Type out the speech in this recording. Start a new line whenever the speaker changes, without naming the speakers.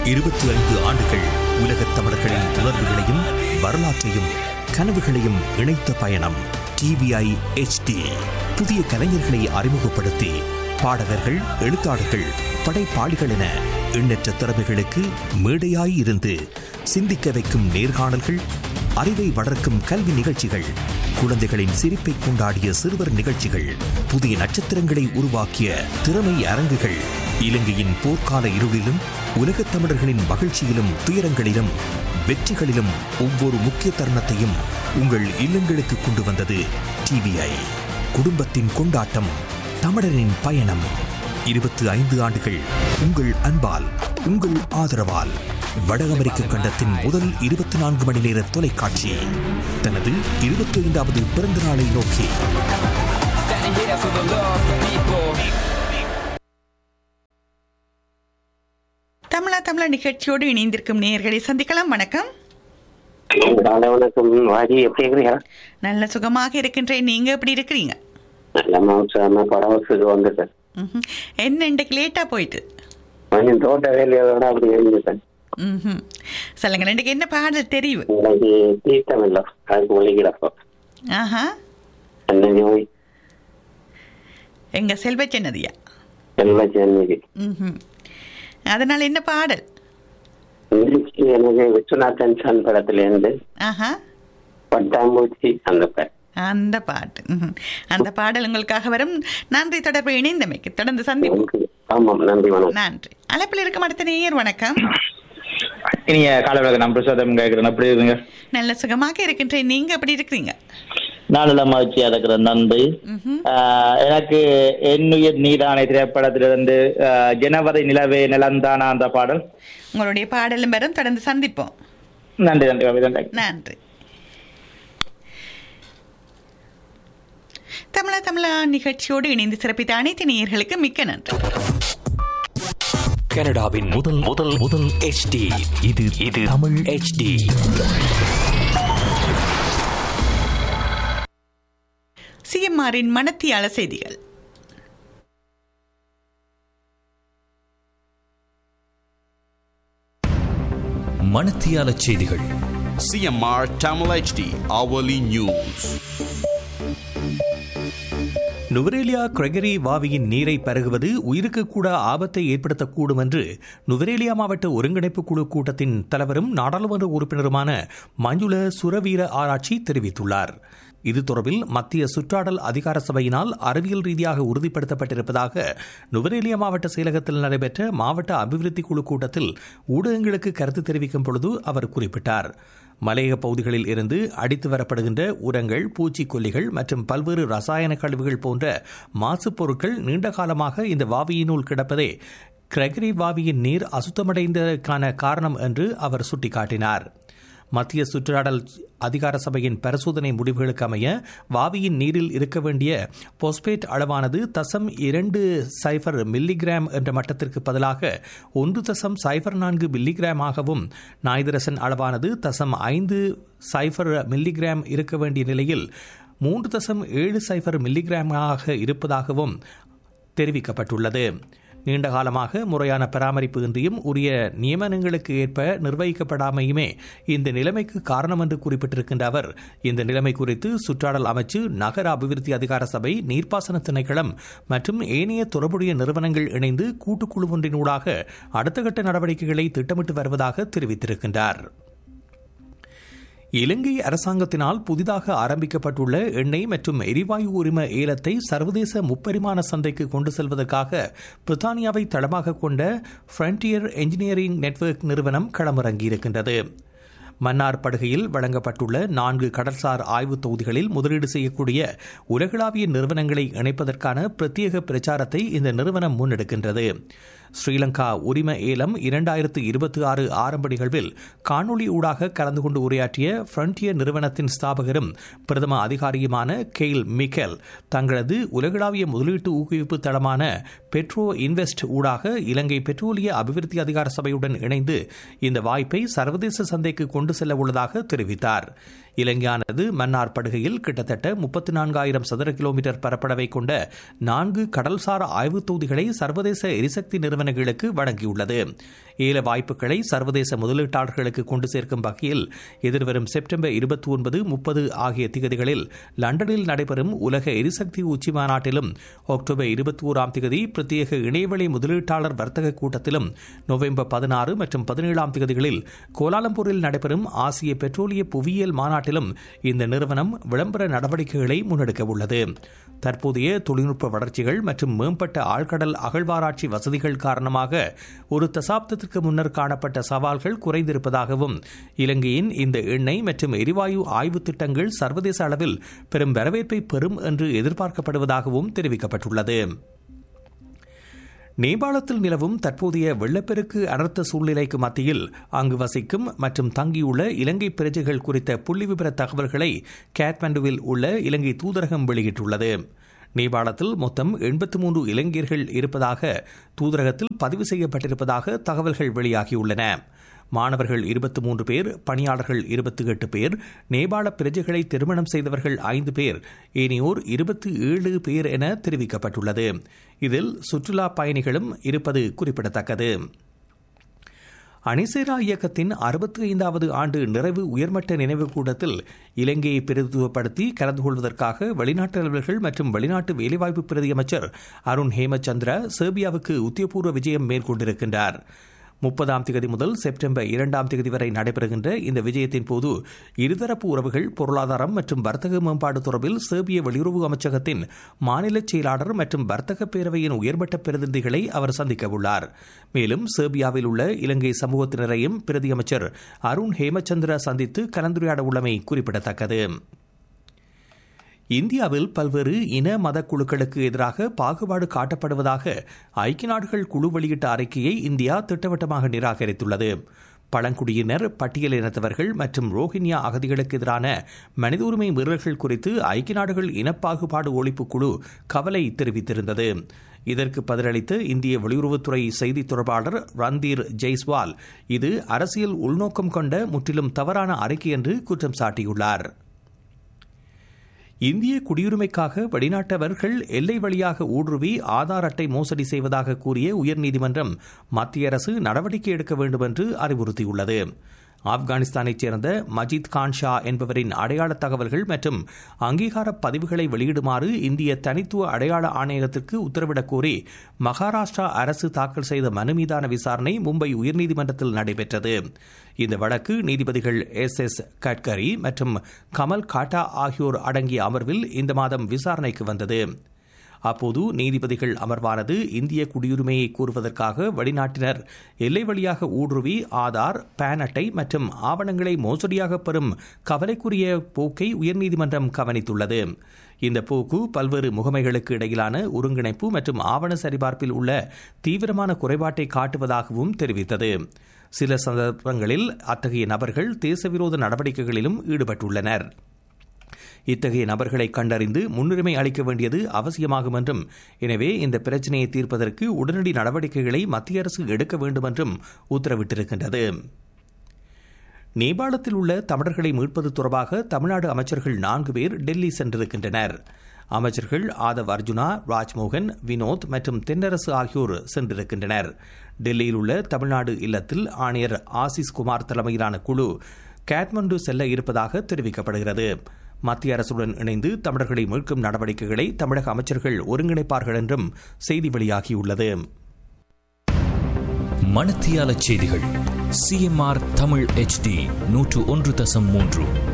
இருபத்தி ஐந்து ஆண்டுகள் உலகத் தமிழர்களின் உணர்வுகளையும் வரலாற்றையும் கனவுகளையும் இணைத்த பயணம் டிவிஐ HD புதிய கலைஞர்களை அறிமுகப்படுத்தி பாடகர்கள் எழுத்தாளர்கள் படைப்பாளிகள் என எண்ணற்ற திறமைகளுக்கு மேடையாய் இருந்து சிந்திக்க வைக்கும் நேர்காணல்கள் அறிவை வளர்க்கும் கல்வி நிகழ்ச்சிகள் குழந்தைகளின் சிரிப்பை கொண்டாடிய சிறுவர் நிகழ்ச்சிகள் புதிய நட்சத்திரங்களை உருவாக்கிய திறமை அரங்குகள் இலங்கையின் போர்க்கால இருளிலும் உலகத் தமிழர்களின் மகிழ்ச்சியிலும் துயரங்களிலும் வெற்றிகளிலும் ஒவ்வொரு முக்கிய தருணத்தையும் உங்கள் இல்லங்களுக்கு கொண்டு வந்தது டிவிஐ குடும்பத்தின் கொண்டாட்டம் தமிழரின் பயணம் இருபத்தி ஐந்து ஆண்டுகள் உங்கள் அன்பால் உங்கள் ஆதரவால் வட அமெரிக்க கண்டத்தின் முதல் இருபத்தி நான்கு மணி நேர தொலைக்காட்சி தனது இருபத்தி ஐந்தாவது பிறந்த நாளை நோக்கி
Standing here for the love of people.
தமிழா தமிழா நிகழ்ச்சியோடு இணைந்திருக்கும் நேயர்களை சந்திக்கலாம் வணக்கம்
காலை வணக்கம் வாஜி எப்படி இருக்கிறீங்க
நல்ல சுகமாக இருக்கின்றேன் நீங்க எப்படி இருக்கிறீங்க
நல்ல உற்சாகமா பரவசுக்கு வந்துட்டேன்
ம்ஹும். என்ன இன்றைக்கு லேட்டா போயிட்டு
கொஞ்சம் தோட்ட வேலையோட அப்படி இருந்துட்டேன்
ம்ஹும். சொல்லுங்க இன்றைக்கு என்ன பாடல் தெரிவு
இன்னைக்கு தீர்த்தம் இல்லை அதுக்கு ஒழிக்கிறப்போ
ஆஹா
என்ன நோய்
எங்க செல்வச்சன்னதியா
செல்வ சென்னைக்கு
ம்ஹும். அதனால என்ன பாடல்
இன்னைக்கு எனக்கு விஸ்வநாதன் சான் படத்துல இருந்து
ஆஹா
பட்டாம்பூச்சி அந்த பேர்
அந்த பாட்டு ம்ஹும். அந்த பாடல் உங்களுக்காக வரும் நன்றி தொடர்பு இணைந்தமைக்கு தொடர்ந்து சந்திப்போம்
ஆமாம் நன்றி வணக்கம்
நன்றி அழைப்பில் இருக்கும் அடுத்த நேயர் வணக்கம்
நீங்க காலை வணக்கம் நான் பிரசாதம் கேட்கிறேன் எப்படி இருக்குங்க
நல்ல சுகமாக இருக்கின்றேன் நீங்க எப்படி இருக்கிறீங்க
நாளில மகிழ்ச்சியா இருக்கிறேன் நன்றி
ம்ஹும்.
ஆஹ் எனக்கு என்னுயிர் நீதானே திரைப்படத்திலிருந்து ஆஹ் ஜனவரி நிலவே நிலந்தானா அந்த பாடல்
உங்களுடைய பாடலும் வரும் தொடர்ந்து சந்திப்போம்
நன்றி நன்றி கவி, நன்றி
நன்றி தமிழா தமிழா நிகழ்ச்சியோடு இணைந்து சிறப்பித்த அனைத்து நேயர்களுக்கு மிக்க நன்றி
கனடாவின் முதல் முதல் முதல் HD இது இது தமிழ் HD
சிஎம்ஆரின் மனத்தியால செய்திகள்
மணத்தியால செய்திகள்
CMR Tamil HD hourly news.
Nuwara Eliya Gregory வாவியின் நீரை பருகுவது உயிருக்கு கூட ஆபத்தை ஏற்படுத்தக்கூடும் என்று நுவரேலியா மாவட்ட ஒருங்கிணைப்பு குழு கூட்டத்தின் தலைவரும் நாடாளுமன்ற உறுப்பினருமான மஞ்சுள சுரவீர ஆராய்ச்சி தெரிவித்துள்ளார் இது தொடர்பில் மத்திய சுற்றாடல் அதிகார சபையினால் அறிவியல் ரீதியாக உறுதிப்படுத்தப்பட்டிருப்பதாக நுவரேலியா மாவட்ட செயலகத்தில் நடைபெற்ற மாவட்ட அபிவிருத்தி குழு கூட்டத்தில் ஊடகங்களுக்கு கருத்து தெரிவிக்கும் பொழுது அவர் குறிப்பிட்டார் மலையக பகுதிகளில் இருந்து அடித்து வரப்படுகின்ற உரங்கள் பூச்சிக்கொல்லிகள் மற்றும் பல்வேறு ரசாயன கழிவுகள் போன்ற மாசுப் பொருட்கள் நீண்ட காலமாக இந்த வாவியினுள் கிடப்பதே கிரகரி வாவியின் நீர் அசுத்தமடைந்ததற்கான காரணம் என்று அவர் சுட்டிக்காட்டினார் மத்திய சுற்றாடல் அதிகார சபையின் பரிசோதனை முடிவுகளுக்கு அமைய வாவியின் நீரில் இருக்க வேண்டிய போஸ்பேட் அளவானது தசம் இரண்டு சைபர் மில்லிகிராம் என்ற மட்டத்திற்கு பதிலாக ஒன்று தசம் சைபர் நான்கு மில்லிகிராமாகவும் நாய்தரசன் அளவானது தசம் ஐந்து சைபர் மில்லிகிராம் இருக்க வேண்டிய நிலையில் மூன்று தசம் ஏழு சைபர் மில்லிகிராமாக இருப்பதாகவும் தெரிவிக்கப்பட்டுள்ளது நீண்ட காலமாக முறையான பராமரிப்பு இன்றியும் உரிய நியமனங்களுக்கு ஏற்ப நிர்வகிக்கப்படாமையுமே இந்த நிலைமைக்கு காரணம் என்று குறிப்பிட்டிருக்கின்ற அவர் இந்த நிலைமை குறித்து சுற்றாடல் அமைச்சு நகர அபிவிருத்தி அதிகார சபை நீர்ப்பாசன திணைக்களம் மற்றும் ஏனைய தொடர்புடைய நிறுவனங்கள் இணைந்து கூட்டுக்குழு ஒன்றினூடாக அடுத்த கட்ட நடவடிக்கைகளை திட்டமிட்டு வருவதாக தெரிவித்திருக்கின்றார் இலங்கை அரசாங்கத்தினால் புதிதாக ஆரம்பிக்கப்பட்டுள்ள எண்ணெய் மற்றும் எரிவாயு உரிம ஏலத்தை சர்வதேச முப்பரிமாண சந்தைக்கு கொண்டு செல்வதற்காக பிரித்தானியாவை தளமாக கொண்ட ஃப்ரண்டியர் என்ஜினியரிங் நெட்வொர்க் நிறுவனம் களமிறங்கியிருக்கின்றது மன்னார் படுகையில் வழங்கப்பட்டுள்ள நான்கு கடல்சார் ஆய்வுத் தொகுதிகளில் முதலீடு செய்யக்கூடிய உலகளாவிய நிறுவனங்களை இணைப்பதற்கான பிரத்யேக பிரச்சாரத்தை இந்த நிறுவனம் முன்னெடுக்கின்றது ஸ்ரீலங்கா உரிம ஏலம் இரண்டாயிரத்து இருபத்தி ஆறு ஆரம்ப நிகழ்வில் காணொலி ஊடாக கலந்து கொண்டு உரையாற்றிய ஃப்ரண்டியர் நிறுவனத்தின் ஸ்தாபகரும் பிரதம அதிகாரியுமான கெயில் மிக்கேல் தங்களது உலகளாவிய முதலீட்டு ஊக்குவிப்பு தளமான பெட்ரோ இன்வெஸ்ட் ஊடாக இலங்கை பெட்ரோலிய அபிவிருத்தி அதிகார சபையுடன் இணைந்து இந்த வாய்ப்பை சர்வதேச சந்தைக்கு கொண்டு செல்ல உள்ளதாக தெரிவித்தார் இலங்கையானது மன்னார் படுகையில் கிட்டத்தட்ட முப்பத்தி நான்காயிரம் சதுர கிலோமீட்டர் பரப்பளவை கொண்ட நான்கு கடல்சார் ஆய்வுத் தொகுதிகளை சர்வதேச எரிசக்தி நிறுவன நிறுவனங்களுக்கு வழங்கியுள்ளது ஏல வாய்ப்புகளை சர்வதேச முதலீட்டாளர்களுக்கு கொண்டு சேர்க்கும் வகையில் எதிர்வரும் செப்டம்பர் இருபத்தி ஒன்பது முப்பது ஆகிய திகதிகளில் லண்டனில் நடைபெறும் உலக எரிசக்தி உச்சி மாநாட்டிலும் அக்டோபர் இருபத்தி ஓராம் திகதி பிரத்யேக இணையவழி முதலீட்டாளர் வர்த்தக கூட்டத்திலும் நவம்பர் பதினாறு மற்றும் பதினேழாம் திகதிகளில் கோலாலம்பூரில் நடைபெறும் ஆசிய பெட்ரோலிய புவியியல் மாநாட்டிலும் இந்த நிறுவனம் விளம்பர நடவடிக்கைகளை முன்னெடுக்க உள்ளது தற்போதைய தொழில்நுட்ப வளர்ச்சிகள் மற்றும் மேம்பட்ட ஆழ்கடல் அகழ்வாராய்ச்சி வசதிகள் காரணமாக ஒரு தசாப்தத்திற்கு முன்னர் காணப்பட்ட சவால்கள் குறைந்திருப்பதாகவும் இலங்கையின் இந்த எண்ணெய் மற்றும் எரிவாயு ஆய்வு திட்டங்கள் சர்வதேச அளவில் பெரும் வரவேற்பை பெறும் என்று எதிர்பார்க்கப்படுவதாகவும் தெரிவிக்கப்பட்டுள்ளது நேபாளத்தில் நிலவும் தற்போதைய வெள்ளப்பெருக்கு அனர்த்த சூழ்நிலைக்கு மத்தியில் அங்கு வசிக்கும் மற்றும் தங்கியுள்ள இலங்கை பிரஜைகள் குறித்த புள்ளிவிபர தகவல்களை காட்மண்டுவில் உள்ள இலங்கை தூதரகம் வெளியிட்டுள்ளது நேபாளத்தில் மொத்தம் எண்பத்தி மூன்று இளைஞர்கள் இருப்பதாக தூதரகத்தில் பதிவு செய்யப்பட்டிருப்பதாக தகவல்கள் வெளியாகியுள்ளன மாணவர்கள் இருபத்தி மூன்று பேர் பணியாளர்கள் இருபத்தி எட்டு பேர் நேபாள பிரஜைகளை திருமணம் செய்தவர்கள் ஐந்து பேர் ஏனையோர் இருபத்தி ஏழு பேர் என தெரிவிக்கப்பட்டுள்ளது இதில் சுற்றுலா பயணிகளும் இருப்பது குறிப்பிடத்தக்கது அணிசேரா இயக்கத்தின் அறுபத்தி ஐந்தாவது ஆண்டு நிறைவு உயர்மட்ட நினைவு கூட்டத்தில் இலங்கையை பிரதித்துவப்படுத்தி கலந்து கொள்வதற்காக வெளிநாட்டு அலுவலர்கள் மற்றும் வெளிநாட்டு வேலைவாய்ப்பு பிரதி அமைச்சர் அருண் ஹேமச்சந்திர சேர்பியாவுக்கு உத்தியபூர்வ விஜயம் மேற்கொண்டிருக்கின்றார் முப்பதாம் தேதி முதல் செப்டம்பர் இரண்டாம் தேதி வரை நடைபெறுகின்ற இந்த விஜயத்தின் போது இருதரப்பு உறவுகள் பொருளாதாரம் மற்றும் வர்த்தக மேம்பாடு தொடர்பில் சேர்பிய வெளியுறவு அமைச்சகத்தின் மாநில செயலாளர் மற்றும் வர்த்தக பேரவையின் உயர்மட்ட பிரதிநிதிகளை அவர் சந்திக்க உள்ளார் மேலும் சேர்பியாவில் உள்ள இலங்கை சமூகத்தினரையும் பிரதி அமைச்சர் அருண் ஹேமச்சந்திர சந்தித்து கலந்துரையாட உள்ளமை குறிப்பிடத்தக்கது இந்தியாவில் பல்வேறு இன மத குழுக்களுக்கு எதிராக பாகுபாடு காட்டப்படுவதாக ஐக்கிய நாடுகள் குழு வெளியிட்ட அறிக்கையை இந்தியா திட்டவட்டமாக நிராகரித்துள்ளது பழங்குடியினர் பட்டியலினத்தவர்கள் மற்றும் ரோஹிங்யா அகதிகளுக்கு எதிரான மனித உரிமை மீறல்கள் குறித்து ஐக்கிய நாடுகள் இனப்பாகுபாடு ஒழிப்பு குழு கவலை தெரிவித்திருந்தது இதற்கு பதிலளித்த இந்திய வெளியுறவுத்துறை செய்தி தொடர்பாளர் ரந்தீர் ஜெய்ஸ்வால் இது அரசியல் உள்நோக்கம் கொண்ட முற்றிலும் தவறான அறிக்கை என்று குற்றம் சாட்டியுள்ளார் இந்திய குடியுரிமைக்காக வெளிநாட்டவர்கள் எல்லை வழியாக ஊடுருவி ஆதார் அட்டை மோசடி செய்வதாக கூறிய உயர்நீதிமன்றம் மத்திய அரசு நடவடிக்கை எடுக்க வேண்டும் என்று அறிவுறுத்தியுள்ளது ஆப்கானிஸ்தானைச் சேர்ந்த மஜித் கான் ஷா என்பவரின் அடையாள தகவல்கள் மற்றும் அங்கீகார பதிவுகளை வெளியிடுமாறு இந்திய தனித்துவ அடையாள ஆணையகத்திற்கு உத்தரவிடக் கோரி மகாராஷ்டிரா அரசு தாக்கல் செய்த மனு மீதான விசாரணை மும்பை உயர்நீதிமன்றத்தில் நடைபெற்றது இந்த வழக்கு நீதிபதிகள் எஸ் எஸ் கட்கரி மற்றும் கமல் காட்டா ஆகியோர் அடங்கிய அமர்வில் இந்த மாதம் விசாரணைக்கு வந்தது அப்போது நீதிபதிகள் அமர்வானது இந்திய குடியுரிமையை கூறுவதற்காக வெளிநாட்டினர் எல்லை வழியாக ஊடுருவி ஆதார் பேன் அட்டை மற்றும் ஆவணங்களை மோசடியாக பெறும் கவலைக்குரிய போக்கை உயர்நீதிமன்றம் கவனித்துள்ளது இந்த போக்கு பல்வேறு முகமைகளுக்கு இடையிலான ஒருங்கிணைப்பு மற்றும் ஆவண சரிபார்ப்பில் உள்ள தீவிரமான குறைபாட்டை காட்டுவதாகவும் தெரிவித்தது சில சந்தர்ப்பங்களில் அத்தகைய நபர்கள் தேசவிரோத நடவடிக்கைகளிலும் ஈடுபட்டுள்ளனர் இத்தகைய நபர்களை கண்டறிந்து முன்னுரிமை அளிக்க வேண்டியது அவசியமாகும் என்றும் எனவே இந்த பிரச்சினையை தீர்ப்பதற்கு உடனடி நடவடிக்கைகளை மத்திய அரசு எடுக்க வேண்டும் என்றும் உத்தரவிட்டிருக்கின்றது நேபாளத்தில் உள்ள தமிழர்களை மீட்பது தொடர்பாக தமிழ்நாடு அமைச்சர்கள் நான்கு பேர் டெல்லி சென்றிருக்கின்றனர் அமைச்சர்கள் ஆதவ் அர்ஜுனா ராஜ்மோகன் வினோத் மற்றும் தென்னரசு ஆகியோர் சென்றிருக்கின்றனர் டெல்லியில் உள்ள தமிழ்நாடு இல்லத்தில் ஆணையர் ஆசிஸ் குமார் தலைமையிலான குழு காட்மண்டு செல்ல இருப்பதாக தெரிவிக்கப்படுகிறது மத்திய அரசுடன் இணைந்து தமிழர்களை மீட்கும் நடவடிக்கைகளை தமிழக அமைச்சர்கள் ஒருங்கிணைப்பார்கள் என்றும் செய்தி வெளியாகியுள்ளது
மணத்தியால செய்திகள் சிஎம்ஆர் தமிழ் எச்டி நூற்று ஒன்று தசம் மூன்று